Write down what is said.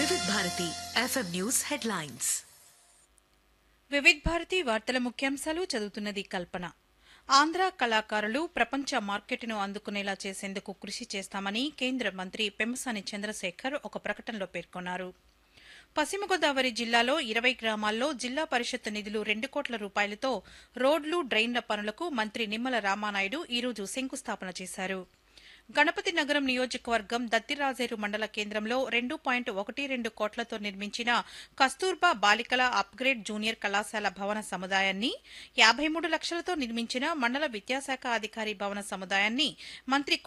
వివిధ Bharati FM news headlines Vividh Bharati వార్తల ముఖ్యాంశాలు చదువుతున్నది కల్పన ఆంధ్ర కళాకారులు ప్రపంచ మార్కెట్ను అందుకునేలా చేసేందుకు కృషి చేస్తామని కేంద్ర మంత్రి పెమ్మసాని చంద్రశేఖర్ ఒక ప్రకటనలో పేర్కొన్నారు పశ్చిమ గోదావరి జిల్లాలో ఇరవై గ్రామాల్లో జిల్లా పరిషత్ నిధులు రెండు కోట్ల రూపాయలతో రోడ్లు డ్రైన్ల పనులకు మంత్రి నిమ్మల రామానాయుడు ఈరోజు శంకుస్థాపన చేశారు గణపతి నగరం నియోజకవర్గం దత్తిరాజేరు మండల కేంద్రంలో రెండు పాయింట్ ఒకటి రెండు కోట్లతో నిర్మించిన కస్తూర్బా బాలికల అప్గ్రేడ్ జూనియర్ కళాశాల భవన సముదాయాన్ని యాభై మూడు లక్షలతో నిర్మించిన మండల విద్యాశాఖ అధికారి భవన సముదాయాన్ని మంత్రి